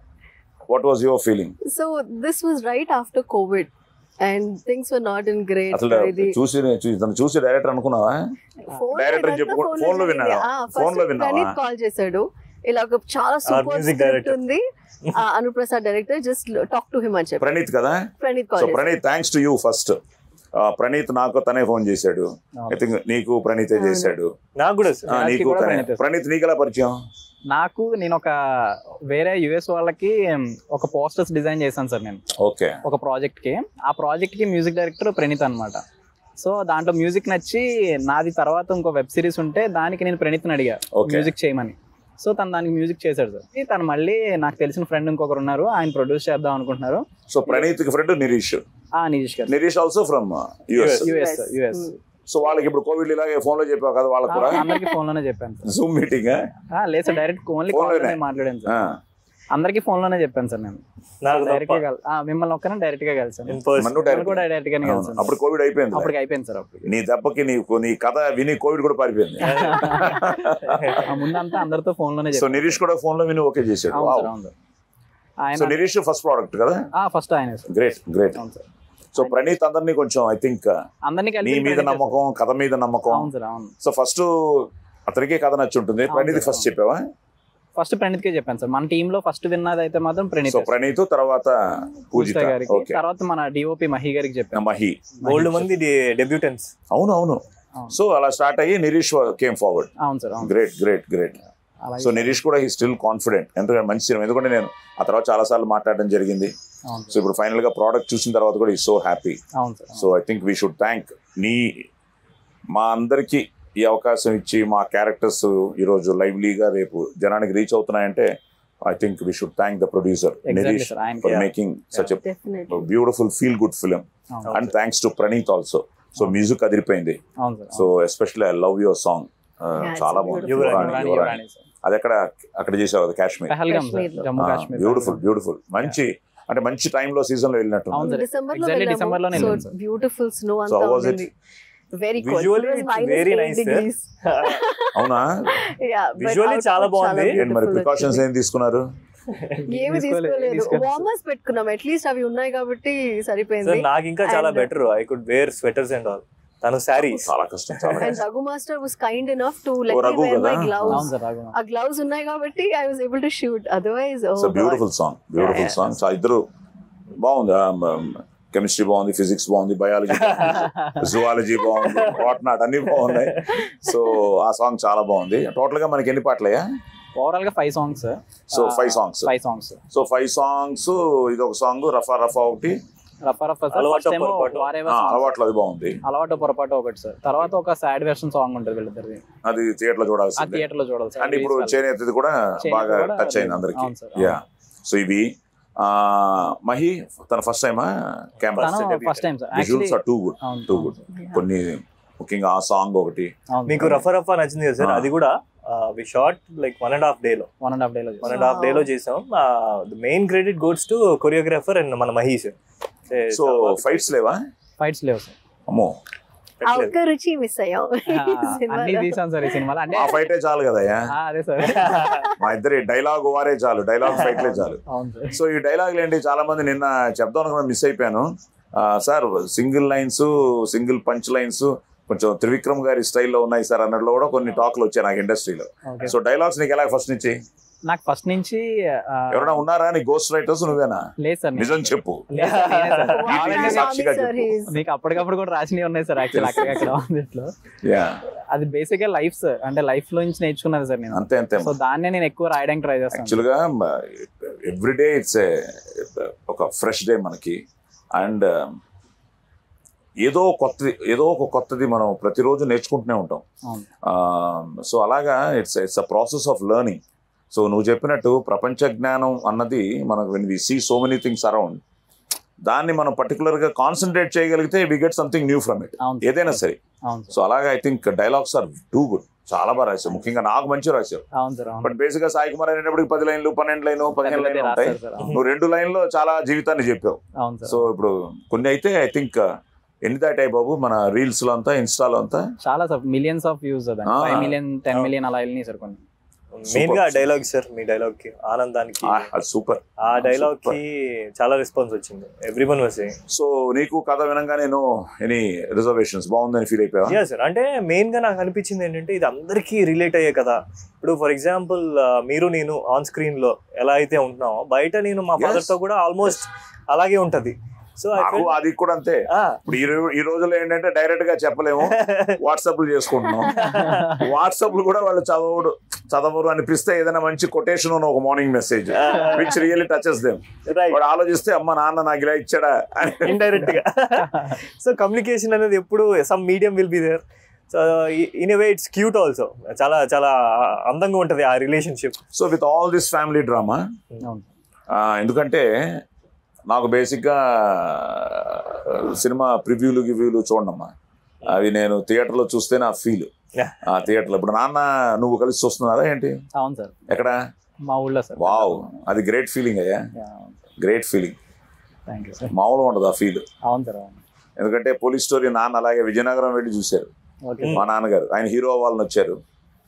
what was your feeling so this was right after COVID and things were not in great అసలు ఇది చూసి చూసి తను చూసి డైరెక్టర్ అనుకున్నావా Phone Director ఇదంతా చెప్పు- phone phone లో జరిగింది. విన్నావా? ఆ, Phone first లో విన్నావా? ప్రణీత్ కాల్ చేశాడు ఇలా ఒక చాలా సూపర్ music స్క్రిప్ట్ director. ఉంది ఆ, Anuprasad director just talk to him అని చెప్పి ప్రణీత్ కదా Praneeth so call Praneeth thanks to you first Praneeth నాకు తనే ఫోన్ చేశాడు ఐ థింక్ నీకు ప్రణీతే చేశాడు నాకు కూడా సార్ ఆ, రాజ్కి నీకు కూడా తనే. ప్రణీతే. ప్రణీత్ నీకు ఎలా పరిచయం నాకు నేను ఒక వేరే యుఎస్ వాళ్ళకి ఒక పోస్టర్స్ డిజైన్ చేశాను సార్ నేను ఓకే ఒక ప్రాజెక్ట్ కి ఆ ప్రాజెక్ట్ కి మ్యూజిక్ డైరెక్టర్ ప్రణీత్ అన్నమాట సో దాంట్లో మ్యూజిక్ నచ్చి నాది తర్వాత ఇంకో వెబ్ సిరీస్ ఉంటే దానికి నేను ప్రణీత్ని అడిగా Okay. మ్యూజిక్ చేయమని సో తను దానికి మ్యూజిక్ చేశాడు సార్ తను మళ్ళీ నాకు తెలిసిన ఫ్రెండ్ ఇంకొకరు ఉన్నారు ఆయన ప్రొడ్యూస్ చేద్దాం అనుకుంటున్నారు సో ప్రణీత్ కి ఫ్రెండ్ నిరీష్ ఆ Nitish garu Nireesh also from US US US so వాళ్ళకి ఇప్పుడు కోవిడ్ ఇలాగే ఫోన్ లో చెప్పావు కదా వాళ్ళకి కూడా అందరికి ఫోన్ లోనే చెప్పాను సార్ జూమ్ మీటింగ్ ఆ, లేదు sir direct only Phone call లోనే? మాట్లాడాను సార్ అందరికి ఫోన్ లోనే చెప్పాను సార్ నేను నాకు డైరెక్ట్ గా కల్- ఆ, మిమ్మల్ని ఒక్కనే డైరెక్ట్ గా కలిసాను ఇన్ పర్సన్ మన్ను కూడా డైరెక్ట్ గానే కలిసాను అప్పుడు కోవిడ్ అయిపోయింది అప్పటికి అయిపోయింది సార్ అప్పుడు నీ దెబ్బకి నీకు నీ కథ విని కోవిడ్ కూడా పారిపోయింది ఆ ముందంతా అందరితో ఫోన్ లోనే సో చెప్పాను నిరీష్ కూడా ఫోన్ లో విని ఓకే చేశాడు అవును వావ్ సార్ అవును సార్ సో ఆయన నిరీష్ ఫస్ట్ ప్రోడక్ట్ కదా ఫస్ట్ ఆయన సార్ గ్రేట్ గ్రేట్ అవును సార్ సో ప్రణీత్ అందరినీ కొంచెం ఐ థింక్ అందరినీ నీ కలిపి మీద ప్రణీత్ నమ్మకం కథ మీద నమ్మకం అవును సార్ అవును సో ఫస్ట్ అతనికి కథ నచ్చి ఉంటుంది ప్రణీత్ sir, ఫస్ట్ చెప్పావా ఫస్ట్ ప్రణీత్కే చెప్పాను సార్ మన టీమ్ లో ఫస్ట్ విన్నది అయితే మాత్రం ప్రణీత్ సో ప్రణీత్ తర్వాత పూజిత పూజిత గారికి ఓకే తర్వాత మన డిఓపి మహి గారికి చెప్పాను మహి బోల్డ్ మంది డెబ్యూటెంట్స్ అవును అవును అవును. సో అలా స్టార్ట్ అయ్యి నిరీష్ కేమ్ ఫార్వర్డ్ అవును సార్ అవును గ్రేట్ గ్రేట్ గ్రేట్ అలాగే సో నిరీష్ కూడా హీ స్టిల్ కాన్ఫిడెంట్ ఎందుకంటే మంచి సినిమా ఎందుకంటే నేను ఆ తర్వాత చాలా సార్లు మాట్లాడడం జరిగింది అవును సో ఇప్పుడు ఫైనల్ గా ప్రోడక్ట్ చూసిన తర్వాత కూడా ఈ సో హ్యాపీ అవును sir so I think we should thank నీ మా అందరికీ ఈ అవకాశం ఇచ్చి మా క్యారెక్టర్స్ ఈరోజు లైవ్లీగా రేపు జనానికి రీచ్ అవుతున్నాయంటే I think we should thank the producer exactly Nireesh sir ఆయన for Yeah. Making such definitely beautiful feel good film అవును and thanks to Praneeth also so music అదిరిపోయింది అవును sir so especially I love your song it's చాలా a బాగుంది beautiful యువరాణి, song. యువరాణి, యువరాణి. యువరాణి సార్. అది ఎక్కడ అక్కడ చేసావు కదా కాశ్మీర్ పెహల్గామ్ సార్ కాశ్మీర్లో. జమ్మూ కాశ్మీర్ బ్యూటిఫుల్ బ్యూటిఫుల్ మంచి అంటే మంచి టైంలో సీజన్ లో వెళ్ళినట్టు అవును సార్. డిసెంబర్ లో Exactly December లోనే సో వెళ్ళాం సార్. బ్యూటిఫుల్ స్నో So అంతా how was it? ఉంది very Visually it's very nice, sir. అవునా Visually చాలా బాగుంది. ఏంటి మరి ప్రికాషన్స్ ఏం తీసుకున్నారు ఏమి తీసుకోలేదు, తీసుకోలేదు తీసుకోలేదు. వార్మర్స్ పెట్టుకున్నాం అట్లీస్ట్ అవి ఉన్నాయి కాబట్టి సార్ సరిపోయింది నాకు ఇంకా చాలా And- better I could wear sweaters and all తను శారీస్ చాలా కష్టం చాలా అండ్ కష్టం Raghu master was kind enough to oh, let Raghu me wear my కదా? గ్లౌస్ అవును సార్ రాఘవ. ఆ గ్లౌస్ ఉన్నాయి కాబట్టి I was able to shoot otherwise so beautiful song beautiful Yeah, song so ఇద్దరు బాగుంది కెమిస్ట్రీ బాగుంది ఫిజిక్స్ బాగుంది బయాలజీ జువాలజీ బాగుంది వాట్ నాట్ అన్ని బాగున్నాయి సో ఆ సాంగ్ చాలా బాగుంది టోటల్ గా మనకి ఎన్ని పాటలయ్యా ఓవరాల్ గా five songs sir so five songs five songs so five songs ఇది ఒక సాంగ్ రఫా రఫా ఒకటి రఫా రఫా సార్ అలవాటు ఫస్ట్ ఏమో పొరపాటు. వారేవా ఆ, songs. అలవాట్లు అది బాగుంది అలవాటు పొరపాటు ఒకటి సార్ తర్వాత ఒక సాడ్ వెర్షన్ సాంగ్ ఉంటుంది వీళ్ళిద్దరిది అది థియేటర్ లో ఆ చూడాల్సింది థియేటర్ లో చూడాలి సార్ అండ్ ఇప్పుడు చేనేతది కూడా చేనేత బాగా కూడా టచ్ అయింది అందరికి అవును సార్, యా సో ఇవి ఆ, మహి తన ఫస్ట్ టైమా కెమెరా First తను debut. First time sir visuals actually are too good అవును టూ గుడ్ కొన్ని ముఖ్యంగా ఆ సాంగ్ ఒకటి మీకు రఫా రఫా నచ్చింది కదా సార్ Ah. అది కూడా we shot like one and half day లో వన్ అండ్ హాఫ్ డే లో వన్ అండ్ హాఫ్ డే లో చేసాం main credit goes to choreographer and మన మహీష్ సో ఫైట్స్ లేవా ఫైట్స్ లేవు సార్ అమ్మో ఆ ఒక్క రుచి మిస్ అయ్యాం ఆ, అన్ని తీసాం సార్ ఈ సినిమాలో అంటే ఆ ఫైటే చాలు కదయ్యా ఆ, అదే సార్ మా ఇద్దరి డైలాగ్ వారే చాలు డైలాగ్ ఫైట్లే చాలు అవును సార్ సో ఈ డైలాగులు ఏంటి చాలా మంది నిన్న చెప్దాం అనుకున్నా మిస్ అయిపోయాను ఆ, sir single lines single punch lines కొంచెం త్రివిక్రమ్ గారి స్టైల్లో ఉన్నాయి సార్ అన్నట్లు కూడా కొన్ని టాక్లు వచ్చాయి నాకు ఇండస్ట్రీలో ఓకే సో డైలాగ్స్ నీకు ఎలా ఫస్ట్ నుంచి నాకు ఫస్ట్ నుంచి ఆ, ఎవరైనా ఉన్నారా నీ గోస్ట్ రైటర్స్ నువ్వేనా లేదు సార్ నిజం చెప్పు లేదు సార్, నేనే సార్. వీటికి సాక్షిగా చెప్పు. మీకు అప్పటికప్పుడు కూడా రాసినవి ఉన్నాయి సార్ యాక్చువల్ అక్కడక్కడ అందులో యా అది బేసిక్ గా లైఫ్ సార్ అంటే లైఫ్ లో నుంచి నేర్చుకున్నది సార్ నేను అంతే అంతే సో దాన్నే నేను ఎక్కువ రాయడానికి ట్రై చేస్తాను యాక్చువల్ గా ఎవ్రీడే ఇట్స్ ఒక ఫ్రెష్ డే మనకి అండ్ ఏదో కొత్తది ఏదో ఒక కొత్తది మనం ప్రతిరోజు నేర్చుకుంటూనే ఉంటాం అవును సో అలాగా it's it's a process of learning so నువ్వు చెప్పినట్టు ప్రపంచ జ్ఞానం అన్నది మనకు when we see so many things around దాన్ని మనం పర్టికులర్ గా కాన్సన్ట్రేట్ చేయగలిగితే we get something new from it అవును ఏదైనా సరే అవును సో అలాగా I think dialogues are too good చాలా బాగా రాశావు ముఖ్యంగా నాకు మంచి రాశావు అవును సార్ అవును బట్ బేసిక్ గా సాయి కుమార్ అనేటప్పటికి పది లైన్లు పన్నెండు లైన్లు పదిహేను పెద్ద లైన్లు పెద్ద ఉంటాయి రాస్తారు సార్ అవును. నువ్వు రెండు లైన్లో చాలా జీవితాన్ని చెప్పావు అవును సార్ సో ఇప్పుడు కొన్ని అయితే ఐ థింక్ ఎన్ని దాటాయి బాబు మన రీల్స్ లో అంతా ఇన్స్టాలో అంతా చాలా సార్ మిలియన్స్ ఆఫ్ వ్యూస్ అది ఆ. ఫైవ్ మిలియన్ టెన్ మిలియన్ అలా వెళ్ళినాయి సార్ కొన్ని మెయిన్ గా Super. డైలాగ్ సార్ మీ డైలాగ్ కి ఆనందానికి ఆ, అది సూపర్ ఆ డైలాగ్ కి చాలా రెస్పాన్స్ వచ్చింది ఎవ్రీ వన్ వాస్ సో నీకు కథ వినంగా నేను ఎనీ రిజర్వేషన్స్ బాగుందని ఫీల్ అయిపోయా యా సార్ అంటే మెయిన్ గా నాకు అనిపించింది ఏంటంటే ఇది అందరికీ రిలేట్ అయ్యే కదా ఇప్పుడు ఫర్ ఎగ్జాంపుల్ మీరు నేను ఆన్ స్క్రీన్ లో ఎలా అయితే ఉంటున్నామో బయట నేను మా Yes. ఫాదర్ తో కూడా ఆల్మోస్ట్ అలాగే ఉంటది సో నాకు అది కూడా అంతే ఇప్పుడు ఈ రో- ఈ రోజుల్లో ఏంటంటే డైరెక్ట్ గా చెప్పలేము వాట్సాప్ చేసుకుంటున్నాం వాట్సాప్ కూడా వాళ్ళు చదవడు చదవరు అనిపిస్తే ఏదైనా మంచి కొటేషన్ ఒక morning message which really touches them right వాడు ఆలోచిస్తే అమ్మ నాన్న నాకు ఇలా ఇచ్చాడా అని ఇండైరెక్ట్ గా సో కమ్యూనికేషన్ అనేది ఎప్పుడు some medium will be there so in way it's cute also చాలా చాలా అందంగా ఉంటది ఆ relationship so with all this family drama అవును ఎందుకంటే నాకు బేసిక్గా సినిమా ప్రివ్యూలు గివ్యూలు చూడమ్మా అవి నేను థియేటర్లో చూస్తే నా ఫీల్ Yeah. ఆ థియేటర్లో ఇప్పుడు నాన్న నువ్వు కలిసి చూస్తున్నారా ఏంటి అవును సార్ ఎక్కడ మా ఊళ్ళో సార్ వావ్ అది గ్రేట్ ఫీలింగ్ అయ్యా great feeling thank you sir మామూలు ఉండదు ఆ ఫీల్ అవును సార్ అవును ఎందుకంటే పోలీస్ స్టోరీ నాన్న అలాగే విజయనగరం వెళ్ళి చూశారు ఓకే మా నాన్నగారు ఆయన హీరో అవ్వాలని వచ్చారు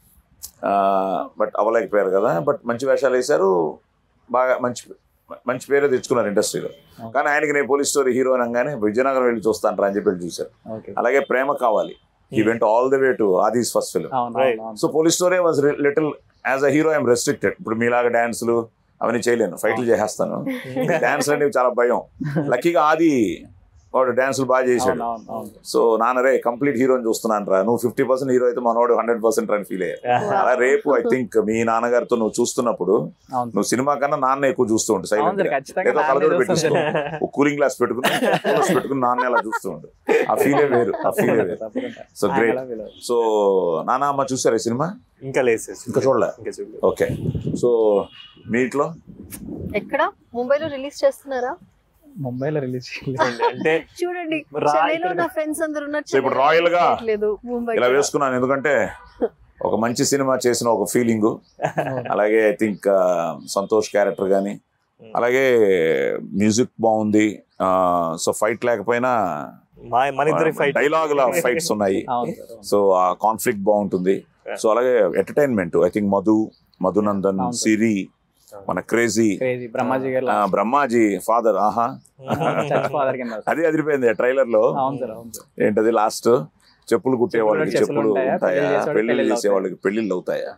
బట్ అవ్వలేకపోయారు కదా బట్ మంచి వేషాలు వేశారు బాగా మంచి మంచి పేరే తెచ్చుకున్నారు ఇండస్ట్రీలో కానీ ఆయనకి నేను పోలీస్ స్టోరీ హీరో అనగానే విజయనగరం వెళ్ళి చూస్తాను అని చెప్పి వెళ్ళి చూశారు ఓకే అలాగే ప్రేమ కావాలి ఈ వెంట all the way to Aadi's first film అవును Right. అవును, అవును so police story was little as a hero I'm restricted ఇప్పుడు మీలాగా డాన్సులు అవన్నీ చేయలేను ఫైట్లు చేసేస్తాను డాన్స్ అనేవి చాలా భయం లక్కీగా ఆది వాడు డాన్సులు బాగా చేశాడు అవును అవును అవును సో నాన్నరే కంప్లీట్ హీరోని చూస్తున్నాను రా నువ్వు ఫిఫ్టీ పర్సెంట్ హీరో అయితే మనోడు హండ్రెడ్ పర్సెంట్ అని ఫీల్ అయ్యారు అలా రేపు ఐ థింక్ మీ నాన్నగారితో నువ్వు చూస్తున్నప్పుడు అవును నువ్వు సినిమా కన్నా నాన్న ఎక్కువ చూస్తూ ఉండు అవును సైలెంట్ సార్ ఖచ్చితంగా ఏదో నాన్నే కలదోడు చూస్తాను పెట్టించుకో ఒక కూలింగ్ గ్లాస్ పెట్టుకుని కూలర్స్ పెట్టుకుని నాన్న అలా చూస్తూ ఉండు ఆ ఫీలే వేరు ఆ ఫీలే వేరు తప్పకుండా. సో ఆయన గ్రేట్ అలా feel అవుతారు. సో నాన్న అమ్మ చూసారా ఈ సినిమా ఇంకా లేదు సార్ ఇంకా చూడలే ఇంకా చూడలేదు ఓకే సో మీ ఇంట్లో ఎక్కడ ముంబైలో రిలీజ్ చేస్తున్నారా ముంబైలో రిలీజ్ అంటే చూడండి రా చెన్నైలో ఇక్కడ. నా ఫ్రెండ్స్ అందరు ఉన్నారు సో ఇప్పుడు రాయల్ గా లేదు ముంబై ఇలా వేసుకున్నాను ఎందుకంటే ఒక మంచి సినిమా చేసిన ఒక ఫీలింగ్ అలాగే ఐ థింక్ సంతోష్ క్యారెక్టర్ కానీ అలాగే మ్యూజిక్ బాగుంది సో ఫైట్ లేకపోయినా మా మన ఇద్దరి ఫైట్ డైలాగుల ఫైట్స్ ఉన్నాయి అవును సార్ అవును. సో ఆ కాన్ఫ్లిక్ట్ బాగుంటుంది సో అలాగే entertainment I think Madhu Madhunandan అవును. సిరి మన crazy crazy Brahmaji garu Brahmaji father ఆహా చర్చ్ ఫాదర్ కింద వస్తారు. అది అదిరిపోయింది ట్రైలర్ లో అవును సార్ అవును సార్ ఏంటది లాస్ట్ చెప్పులు కుట్టే వాళ్ళకి చెప్పులు చెప్పులు ఉంటాయా? ఉంటాయా పెళ్లిళ్ళు చేసే పెళ్లిళ్ళు వాళ్ళకి చేసే వాళ్ళకి పెళ్లిళ్ళు అవుతాయా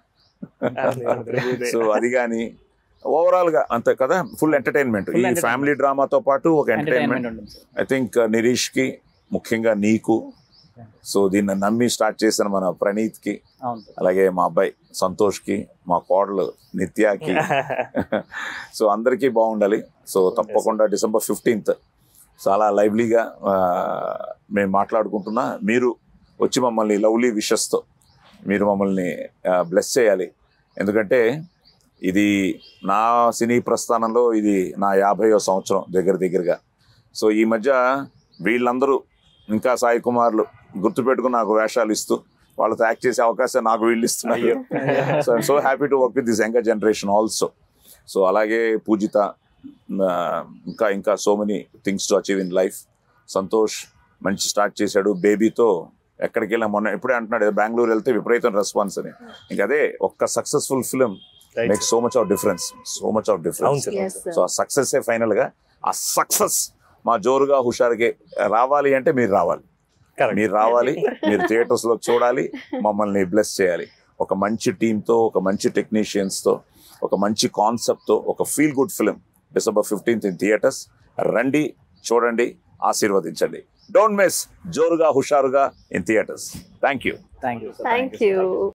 సో సో అది కానీ ఓవరాల్ గా అంతే కదా ఫుల్ ఎంటర్టైన్మెంట్ Full ఈ entertainment. ఫ్యామిలీ డ్రామాతో పాటు ఒక ఎంటర్టైన్మెంట్ ఎంటర్టైన్మెంట్ ఉంటుంది సార్ ఐ థింక్ నిరీష్ కి ముఖ్యంగా నీకు సో దీన్ని నమ్మి స్టార్ట్ చేసిన మన ప్రణీత్ కి అవును సార్ అలాగే మా అబ్బాయి సంతోష్ కి మా కోడలు నిత్యాకి సో అందరికీ బాగుండాలి సో తప్పకుండా డిసెంబర్ ఫిఫ్టీన్త్ చాలా లైవ్లీగా ఆ, మేము మాట్లాడుకుంటున్నా మీరు వచ్చి మమ్మల్ని లవ్లీ విషస్తో మీరు మమ్మల్ని బ్లెస్ చేయాలి ఎందుకంటే ఇది నా సినీ ప్రస్థానంలో ఇది నా యాభైవ సంవత్సరం దగ్గర దగ్గరగా సో ఈ మధ్య వీళ్ళందరూ ఇంకా సాయి కుమార్లు గుర్తుపెట్టుకుని నాకు వేషాలు ఇస్తూ వాళ్ళతో యాక్ట్ చేసే అవకాశం నాకు వీళ్ళు ఇస్తున్నారు so I'm so happy to work with this younger generation also so అలాగే పూజిత ఆ, ఇంకా ఇంకా so many things to achieve in life Santosh మంచి స్టార్ట్ చేశాడు బేబీతో ఎక్కడికి వెళ్ళా మొన్న ఎప్పుడే అంటున్నాడు "ఏదో బెంగళూరు వెళ్తే విపరీతం రెస్పాన్స్ అని ఇంకా అదే ఒక్క successful film make so much of difference so much of అవును difference sir Yes, sir. So ఆ సక్సెస్ ఫైనల్ గా ఆ సక్సెస్ మా జోరుగా హుషారుగా రావాలి అంటే మీరు రావాలి కరెక్ట్ మీరు రావాలి మీరు థియేటర్స్ లో చూడాలి మమ్మల్ని బ్లెస్ చేయాలి ఒక మంచి టీమ్ తో ఒక మంచి టెక్నీషియన్స్ తో ఒక మంచి కాన్సెప్ట్ తో ఒక feel good film December fifteenth in theatres రండి చూడండి ఆశీర్వదించండి డోంట్ మిస్ జోరుగా హుషారుగా in theatres thank you thank you sir thank you